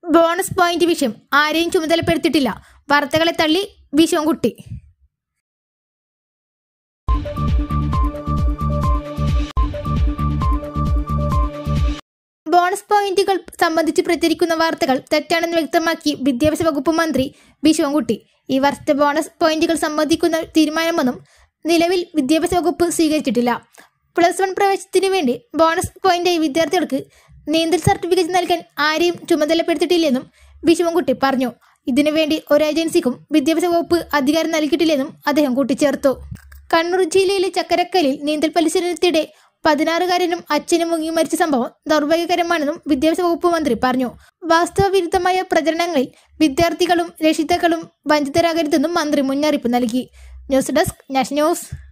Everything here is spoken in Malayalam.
ബോണസ് പോയിന്റ് വിഷയം ആരെയും ചുമതലപ്പെടുത്തിയിട്ടില്ല വാർത്തകളെ തള്ളി വി ശിവൻകുട്ടി ബോണസ് പോയിന്റുകൾ സംബന്ധിച്ച് പ്രചരിക്കുന്ന വാർത്തകൾ തെറ്റാണെന്ന് വ്യക്തമാക്കി വിദ്യാഭ്യാസ വകുപ്പ് മന്ത്രി വി ശിവൻകുട്ടി ഈ വർഷത്തെ ബോണസ് പോയിന്റുകൾ സംബന്ധിക്കുന്ന തീരുമാനമൊന്നും നിലവിൽ വിദ്യാഭ്യാസ വകുപ്പ് സ്വീകരിച്ചിട്ടില്ല പ്ലസ് വൺ പ്രവേശനത്തിന് വേണ്ടി ബോണസ് പോയിന്റായി വിദ്യാർത്ഥികൾക്ക് നീന്തൽ സർട്ടിഫിക്കറ്റ് നൽകാൻ ആരെയും ചുമതലപ്പെടുത്തിയിട്ടില്ലെന്നും വി ശിവൻകുട്ടി പറഞ്ഞു ഇതിനുവേണ്ടി ഒരു ഏജൻസിക്കും വിദ്യാഭ്യാസ വകുപ്പ് അധികാരം നൽകിയിട്ടില്ലെന്നും അദ്ദേഹം കൂട്ടിച്ചേർത്തു കണ്ണൂർ ജില്ലയിലെ ചക്കരക്കലിൽ നീന്തൽ പരിശീലനത്തിനിടെ പതിനാറുകാരനും അച്ഛനും മുങ്ങി മരിച്ച സംഭവം ദൗർഭാഗ്യകരമാണെന്നും വിദ്യാഭ്യാസ വകുപ്പ് മന്ത്രി പറഞ്ഞു വാസ്തവവിരുദ്ധമായ പ്രചരണങ്ങളിൽ വിദ്യാർത്ഥികളും രക്ഷിതാക്കളും വഞ്ചിതരാകരുതെന്നും മന്ത്രി മുന്നറിയിപ്പ് നൽകി ന്യൂസ് ഡെസ്ക് നാഷ് ന്യൂസ്